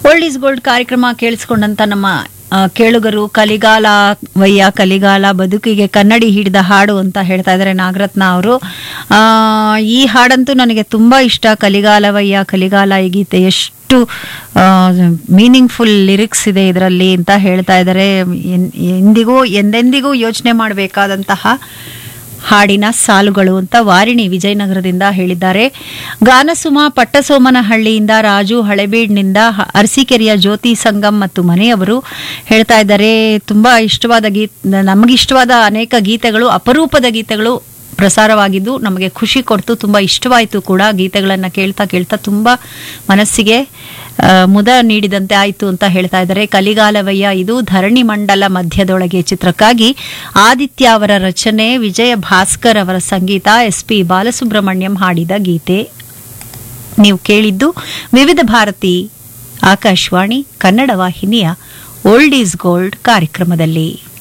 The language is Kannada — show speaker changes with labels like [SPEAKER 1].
[SPEAKER 1] ಓಲ್ಡ್ ಈಸ್ ಗೋಲ್ಡ್ ಕಾರ್ಯಕ್ರಮ ಕೇಳಿಸ್ಕೊಂಡಂತ ನಮ್ಮ ಆ, ಕೇಳುಗರು ಕಲಿಗಾಲ ವಯ್ಯ ಕಲಿಗಾಲ ಬದುಕಿಗೆ ಕನ್ನಡಿ ಹಿಡಿದ ಹಾಡು ಅಂತ ಹೇಳ್ತಾ ಇದ್ದಾರೆ ನಾಗರತ್ನ ಅವರು ಆ, ಈ ಹಾಡಂತೂ ನನಗೆ ತುಂಬಾ ಇಷ್ಟ ಕಲಿಗಾಲ ವಯ್ಯ ಕಲಿಗಾಲ ಈ ಗೀತೆ ಎಷ್ಟು ಮೀನಿಂಗ್ಫುಲ್ ಲಿರಿಕ್ಸ್ ಇದೆ ಇದರಲ್ಲಿ ಅಂತ ಹೇಳ್ತಾ ಇದ್ದಾರೆ ಎನ್- ಎಂದಿಗೂ ಎಂದೆಂದಿಗೂ ಯೋಚನೆ ಮಾಡಬೇಕಾದಂತಹ ಹಾಡಿನ ಸಾಲುಗಳು ಅಂತ ವಾರಿಣಿ ವಿಜಯನಗರದಿಂದ ಹೇಳಿದ್ದಾರೆ ಗಾನಸುಮ ಪಟ್ಟಸೋಮನಹಳ್ಳಿಯಿಂದ ರಾಜು ಹಳೆಬೀಡ್ನಿಂದ ಹ- ಅರಸೀಕೆರೆಯ ಜ್ಯೋತಿ ಸಂಗಮ್ ಮತ್ತು ಮನೆಯವರು ಹೇಳ್ತಾ ಇದ್ದಾರೆ ತುಂಬಾ ಇಷ್ಟವಾದ ಗೀತ್ ನಮಗಿಷ್ಟವಾದ ಅನೇಕ ಗೀತೆಗಳು ಅಪರೂಪದ ಗೀತೆಗಳು ಪ್ರಸಾರವಾಗಿದ್ದು ನಮಗೆ ಖುಷಿ ಕೊಡ್ತು ತುಂಬಾ ಇಷ್ಟವಾಯಿತು ಕೂಡ ಗೀತೆಗಳನ್ನ ಕೇಳ್ತಾ ಕೇಳ್ತಾ ತುಂಬಾ ಮನಸ್ಸಿಗೆ ಆ, ಮುದ ನೀಡಿದಂತೆ ಆಯಿತು ಅಂತ ಹೇಳ್ತಾ ಇದ್ದಾರೆ ಕಲಿಗಾಲವಯ್ಯ ಇದು ಧರಣಿ ಮಂಡಲ ಮಧ್ಯದೊಳಗೆ ಚಿತ್ರಕ್ಕಾಗಿ ಆದಿತ್ಯ ಅವರ ರಚನೆ ವಿಜಯ ಭಾಸ್ಕರ್ ಅವರ ಸಂಗೀತ ಎಸ್ ಪಿ ಬಾಲಸುಬ್ರಹ್ಮಣ್ಯಂ ಹಾಡಿದ ಗೀತೆ ನೀವು ಕೇಳಿದ್ದು ವಿವಿಧ ಭಾರತಿ ಆಕಾಶವಾಣಿ ಕನ್ನಡ ವಾಹಿನಿಯ ಓಲ್ಡ್ ಈಸ್ ಗೋಲ್ಡ್ ಕಾರ್ಯಕ್ರಮದಲ್ಲಿ